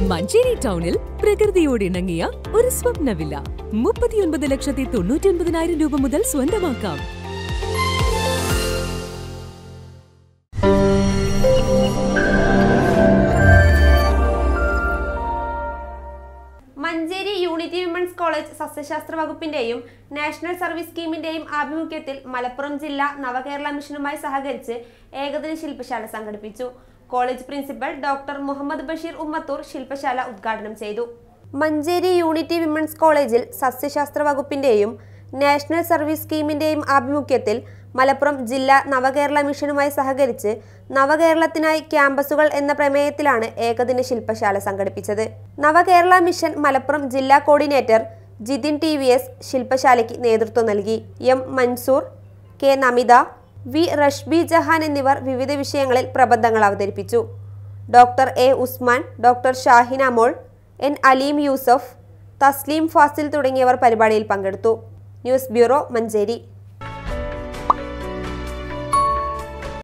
മഞ്ചേരി ടൗണിൽ പ്രകൃതിയോട് ഇണങ്ങിയ ഒരു സ്വപ്ന വില്ല മുപ്പത്തിയൊൻപത് ലക്ഷത്തി തൊണ്ണൂറ്റി ഒൻപതിനായിരം രൂപ മുതൽ സ്വന്തമാക്കാം മഞ്ചേരി യൂണിറ്റി വിമൻസ് കോളേജ് സസ്യശാസ്ത്ര വകുപ്പിന്റെയും നാഷണൽ സർവീസ് സ്കീമിന്റെയും ആഭിമുഖ്യത്തിൽ മലപ്പുറം ജില്ലാ നവകേരള മിഷനുമായി സഹകരിച്ച് ഏകദിന ശില്പശാല സംഘടിപ്പിച്ചു college principal doctor Muhammad Basheer Ummathur ശില്പശാല ഉദ്ഘാടനം ചെയ്തു മഞ്ചേരി യൂണിറ്റി വിമൻസ് കോളേജിൽ സസ്യശാസ്ത്ര വകുപ്പിന്റെയും നാഷണൽ സർവീസ് സ്കീമിന്റെയും ആഭിമുഖ്യത്തിൽ മലപ്പുറം ജില്ലാ നവകേരള മിഷനുമായി സഹകരിച്ച് നവകേരളത്തിനായി ക്യാമ്പസുകൾ എന്ന പ്രമേയത്തിലാണ് ഏകദിന ശില്പശാല സംഘടിപ്പിച്ചത് നവകേരള മിഷൻ മലപ്പുറം ജില്ലാ coordinator Jithin T V S ശില്പശാലയ്ക്ക് നേതൃത്വം നൽകി M Mansoor K Namitha V Rashbi Jahan എന്നിവർ വിവിധ വിഷയങ്ങളിൽ പ്രബന്ധങ്ങൾ അവതരിപ്പിച്ചു doctor A Usman doctor Shahin Amol N Aleem Yusuf Tasleem Fazil തുടങ്ങിയവർ പരിപാടിയിൽ പങ്കെടുത്തു ന്യൂസ് ബ്യൂറോ മഞ്ചേരി